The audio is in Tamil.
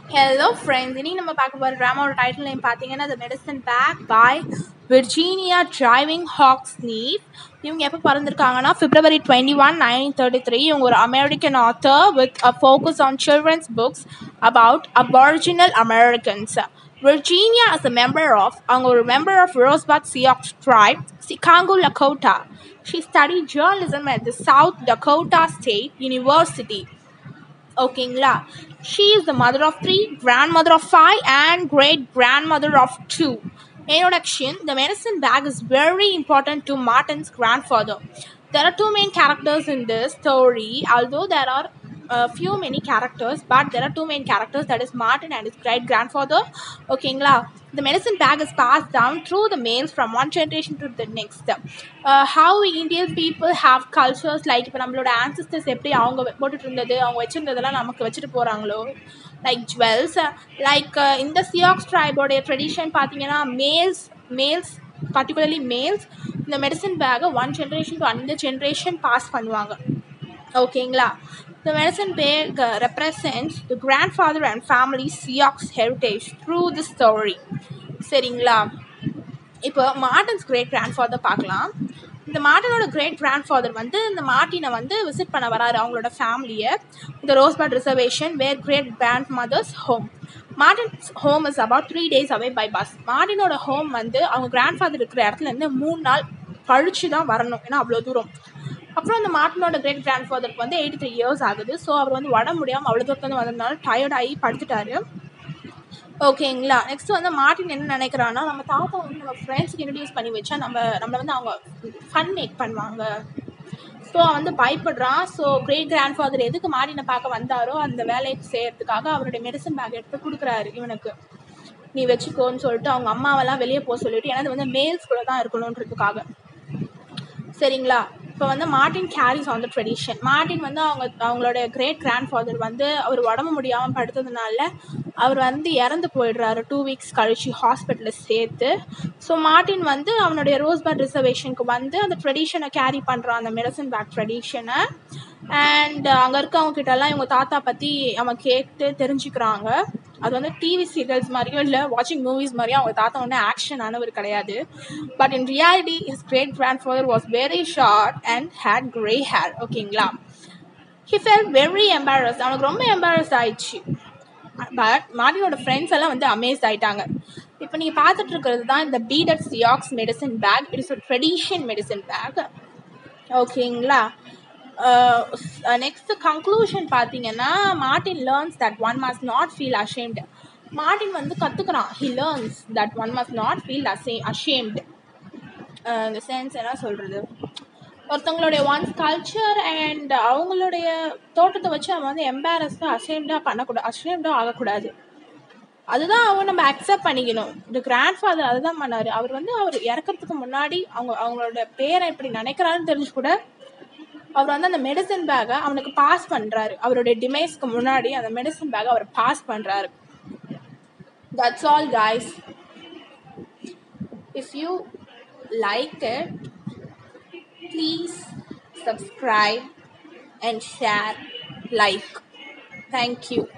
ஹலோ ஃப்ரெண்ட்ஸ் இன்னைக்கு நம்ம பார்க்க போகிற ட்ராமாவோட டைட்டில் நேம் பார்த்தீங்கன்னா the medicine bag by Virginia Driving Hawks Sneve இவங்க எப்போ பிறந்திருக்காங்கன்னா February twenty one nineteen thirty three இவங்க ஒரு American author with a focus on children's books about aboriginal Americans Virginia is a member of அவங்க ஒரு member of Rosebud Sioux tribe Sicangu Lakota she study journalism at the South Dakota State University ஓகேங்களா she is the mother of three grandmother of five and great grand grandmother of two introduction the medicine bag is very important to martin's grandfather there are two main characters in this story although there are a few many characters but there are two main characters that is martin and his great grandfather okayங்களா the medicine bag is passed down through the males from one generation to the next uh, how indian people have cultures like இப்போ நம்மளோட ancestors எப்படி அவங்க போட்டுட்டு இருந்தது அவங்க வச்சிருந்ததெல்லாம் நமக்கு வச்சுட்டு போகிறாங்களோ லைக் ஜுவல்ஸ் லைக் இந்த சியாக்ஸ் ட்ரைபோடைய ட்ரெடிஷன் பார்த்தீங்கன்னா மேல்ஸ் மேல்ஸ் பர்டிகுலர்லி மேல்ஸ் இந்த மெடிசன் பேக்கை ஒன் ஜென்ரேஷன் டு அந்த ஜென்ரேஷன் பாஸ் பண்ணுவாங்க ஓகேங்களா The medicine bag uh, represents the grandfather and family Sioux heritage through the story. சரிங்களா இப்போ மார்டன்ஸ் கிரேட் கிராண்ட்ஃபாதர் பார்க்கலாம் இந்த மார்டனோட கிரேட் கிராண்ட்ஃபாதர் வந்து இந்த மார்ட்டினை வந்து விசிட் பண்ண வராரு அவங்களோட ஃபேமிலியை இந்த Rosebud reservation where great grandmother's home Martin's home is about three days away by bus மார்டினோட ஹோம் வந்து அவங்க கிராண்ட்ஃபாதர் இருக்கிற இடத்துலேருந்து மூணு நாள் கழிச்சு தான் வரணும் ஏன்னா அவ்வளோ தூரம் அப்புறம் அந்த மார்ட்டினோட கிரேட் கிராண்ட் ஃபாதருக்கு வந்து எயிட்டி த்ரீ இயர்ஸ் ஆகுது ஸோ அவர் வந்து உடம்பு முடியாமல் அவ்வளோ தூரத்துலேருந்து வந்ததுனால டயர்டாகி படுத்துட்டாரு ஓகேங்களா நெக்ஸ்ட் வந்து மார்ட்டின் என்ன நினைக்கிறான்னா நம்ம தாத்தா வந்து நம்ம ஃப்ரெண்ட்ஸுக்கு இன்ட்ரடியூஸ் பண்ணி வச்சா நம்ம நம்மளை வந்து அவங்க ஃபன் மேக் பண்ணுவாங்க ஸோ அவன் வந்து பயப்படுறான் ஸோ கிரேட் கிராண்ட் ஃபாதர் எதுக்கு மார்ட்டினை பார்க்க வந்தாரோ அந்த வேலையை செய்யறதுக்காக அவருடைய மெடிசன் பேக் எடுத்து கொடுக்குறாரு இவனுக்கு நீ வச்சுக்கோன்னு சொல்லிட்டு அவங்க அம்மாவெல்லாம் வெளியே போக சொல்லிட்டு ஏன்னா இது வந்து மேல்ஸ் கூட தான் இருக்கணுன்றதுக்காக சரிங்களா இப்போ வந்து Martin carries on the tradition Martin வந்து அவங்க அவங்களோட கிரேட் கிராண்ட் ஃபாதர் வந்து அவர் உடம்பு முடியாமல் படுத்ததுனால அவர் வந்து இறந்து போயிடுறாரு டூ வீக்ஸ் கழிச்சு ஹாஸ்பிட்டலில் சேர்த்து ஸோ மார்ட்டின் வந்து அவனுடைய ரோஸ்பர்ட் ரிசர்வேஷனுக்கு வந்து அந்த ட்ரெடிஷனை கேரி பண்ணுறான் அந்த மெடிசன் பேக் ட்ரெடிஷனை அண்ட் அங்கே இருக்கவங்க கிட்டலாம் இவங்க தாத்தா பற்றி அவன் கேட்டு தெரிஞ்சுக்கிறாங்க அது வந்து டிவி சீரியல்ஸ் மாதிரியும் இல்லை வாட்சிங் மூவிஸ் மாதிரியும் அவங்க தாத்தா ஒன்றும் ஆக்ஷன் ஆனவர் கிடையாது but in reality is great grandfather was very short and had grey hair ஓகேங்களா ஹி ஃபெல் வெரி எம்பாரஸ் அவனுக்கு ரொம்ப எம்பாரஸ் ஆயிடுச்சு பட் மார்டினோட ஃப்ரெண்ட்ஸ் எல்லாம் வந்து அமேஸ் ஆயிட்டாங்க இப்போ நீங்கள் பார்த்துட்டு இருக்கிறது தான் இந்த beaded Sioux medicine bag it is a tradition medicine bag ஓகேங்களா நெக்ஸ்ட் கன்க்ளூஷன் பார்த்தீங்கன்னா Martin learns that one must not feel ashamed Martin வந்து கற்றுக்குறான் he learns that one must not feel அசே அஷேம்டு இந்த சென்ஸ் என்ன சொல்கிறது ஒருத்தவங்களுடைய ஒன்ஸ் கல்ச்சர் அண்ட் அவங்களுடைய தோட்டத்தை வச்சு அவன் வந்து எம்பாரஸ்டாக அஷேம்டாக பண்ணக்கூடாது அஷேம்டாக ஆகக்கூடாது அதுதான் அவன் நம்ம அக்செப்ட் பண்ணிக்கணும் இந்த கிராண்ட் ஃபாதர் அதுதான் பண்ணார் அவர் வந்து அவர் இறக்கிறதுக்கு முன்னாடி அவங்க அவங்களோட பேரை எப்படி நினைக்கிறான்னு தெரிஞ்சு கூட அவர் வந்து அந்த மெடிசன் பேக்கை அவனுக்கு பாஸ் பண்ணுறாரு அவருடைய டிமைஸ்க்கு முன்னாடி அந்த மெடிசன் பேக்கை அவர் பாஸ் பண்ணுறாரு that's all guys if you like it please subscribe and share like thank you